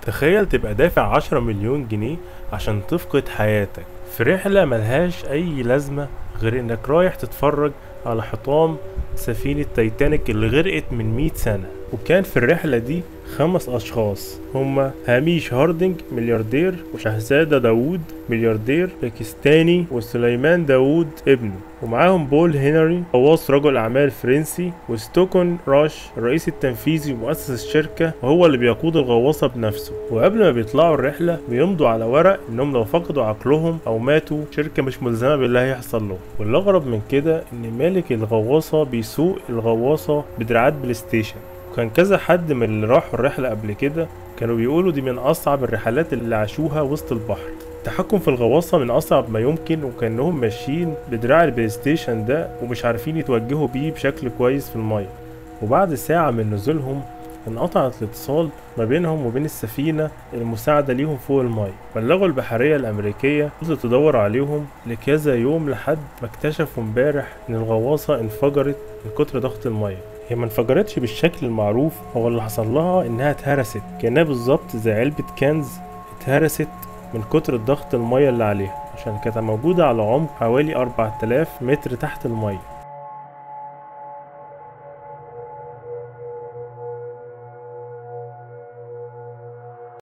تخيل تبقى دافع عشرة مليون جنيه عشان تفقد حياتك في رحلة ملهاش أي لازمة غير إنك رايح تتفرج على حطام سفينة تايتانيك اللي غرقت من 100 سنة وكان في الرحلة دي خمس أشخاص هما هاميش هاردنج ملياردير وشهزادة داوود ملياردير باكستاني وسليمان داوود ابنه ومعاهم بول هنري غواص رجل أعمال فرنسي وستوكون راش الرئيس التنفيذي ومؤسس الشركة وهو اللي بيقود الغواصة بنفسه وقبل ما بيطلعوا الرحلة بيمضوا على ورق إنهم لو فقدوا عقلهم أو ماتوا شركة مش ملزمة باللي هيحصل لهم والأغرب من كده إن مالك الغواصة بيسوق الغواصة بدراعات بلاي ستيشن وكان كذا حد من اللي راحوا الرحلة قبل كده كانوا بيقولوا دي من أصعب الرحلات اللي عاشوها وسط البحر التحكم في الغواصة من أصعب ما يمكن وكأنهم ماشيين بدراع البلاي ستيشن ده ومش عارفين يتوجهوا بيه بشكل كويس في المية وبعد ساعة من نزولهم انقطعت الاتصال ما بينهم وبين السفينة المساعدة ليهم فوق المية بلغوا البحرية الأمريكية فضلت تدور عليهم لكذا يوم لحد ما اكتشفوا امبارح إن الغواصة انفجرت من كتر ضغط المية هي ما انفجرتش بالشكل المعروف هو اللي حصل لها إنها اتهرست كأنها بالظبط زي علبة كنز اتهرست من كتر الضغط المية اللي عليها عشان كانت موجودة على عمق حوالي 4000 متر تحت المية